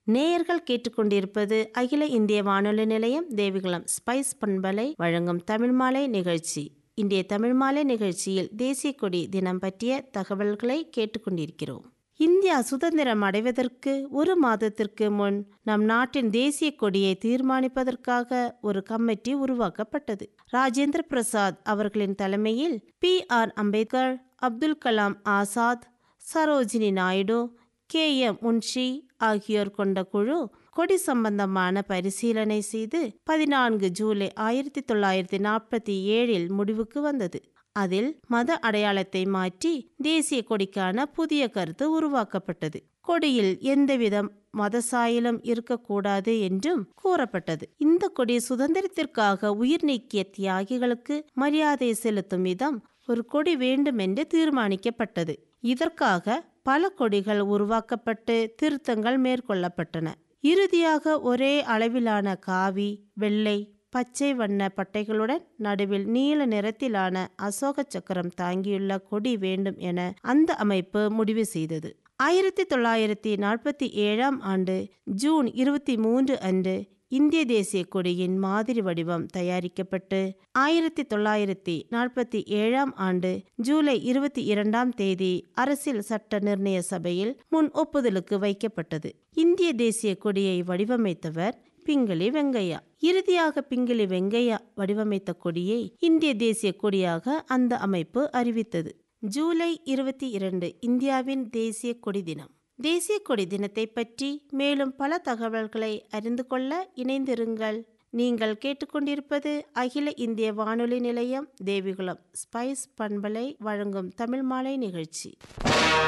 நேயர்கள் கேட்டுக்கொண்டிருப்பது அகில இந்திய வானொலி நிலையம் தேவிகுளம் ஸ்பைஸ் பண்பலை வழங்கும் தமிழ் மாலை நிகழ்ச்சி இன்றைய தமிழ் மாலை நிகழ்ச்சியில் தேசிய கொடி தினம் பற்றிய தகவல்களை கேட்டுக்கொண்டிருக்கிறோம் இந்தியா சுதந்திரம் அடைவதற்கு ஒரு மாதத்திற்கு முன் நம் நாட்டின் தேசிய கொடியை தீர்மானிப்பதற்காக ஒரு கமிட்டி உருவாக்கப்பட்டது ராஜேந்திர பிரசாத் அவர்களின் தலைமையில் B R Ambedkar Abdul Kalam Azad Sarojini Naidu K M Munshi ஆகியோர் கொண்ட குழு கொடி சம்பந்தமான பரிசீலனை செய்து பதினான்கு ஜூலை ஆயிரத்தி தொள்ளாயிரத்தி நாற்பத்தி ஏழில் முடிவுக்கு வந்தது அதில் மத அடையாளத்தை மாற்றி தேசிய கொடிக்கான புதிய கருத்து உருவாக்கப்பட்டது கொடியில் எந்தவித மத சாயலும் இருக்கக்கூடாது என்றும் கூறப்பட்டது இந்த கொடி சுதந்திரத்திற்காக உயிர் நீக்கிய தியாகிகளுக்கு மரியாதை செலுத்தும் விதம் ஒரு கொடி வேண்டும் என்று தீர்மானிக்கப்பட்டது இதற்காக பல கொடிகள் உருவாக்கப்பட்டு திருத்தங்கள் மேற்கொள்ளப்பட்டன இறுதியாக ஒரே அளவிலான காவி வெள்ளை பச்சை வண்ண பட்டைகளுடன் நடுவில் நீல நிறத்திலான அசோக சக்கரம் தாங்கியுள்ள கொடி வேண்டும் என அந்த அமைப்பு முடிவு செய்தது ஆயிரத்தி தொள்ளாயிரத்தி நாற்பத்தி ஏழாம் ஆண்டு ஜூன் இருபத்தி மூன்று அன்று இந்திய தேசிய கொடியின் மாதிரி வடிவம் தயாரிக்கப்பட்டு ஆயிரத்தி தொள்ளாயிரத்தி நாற்பத்தி ஏழாம் ஆண்டு ஜூலை இருபத்தி இரண்டாம் தேதி அரசியல் சட்ட நிர்ணய சபையில் முன் ஒப்புதலுக்கு வைக்கப்பட்டது இந்திய தேசிய கொடியை வடிவமைத்தவர் பிங்களி வெங்கையா இறுதியாக பிங்களி வெங்கையா வடிவமைத்த கொடியை இந்திய தேசிய கொடியாக அந்த அமைப்பு அறிவித்தது ஜூலை இருபத்தி இரண்டு இந்தியாவின் தேசிய கொடி தினம் தேசிய கொடி தினத்தை பற்றி மேலும் பல தகவல்களை அறிந்து கொள்ள இணைந்திருங்கள் நீங்கள் கேட்டுக்கொண்டிருப்பது அகில இந்திய வானொலி நிலையம் தேவிகுளம் ஸ்பைஸ் பண்பலை வழங்கும் தமிழ் மாலை நிகழ்ச்சி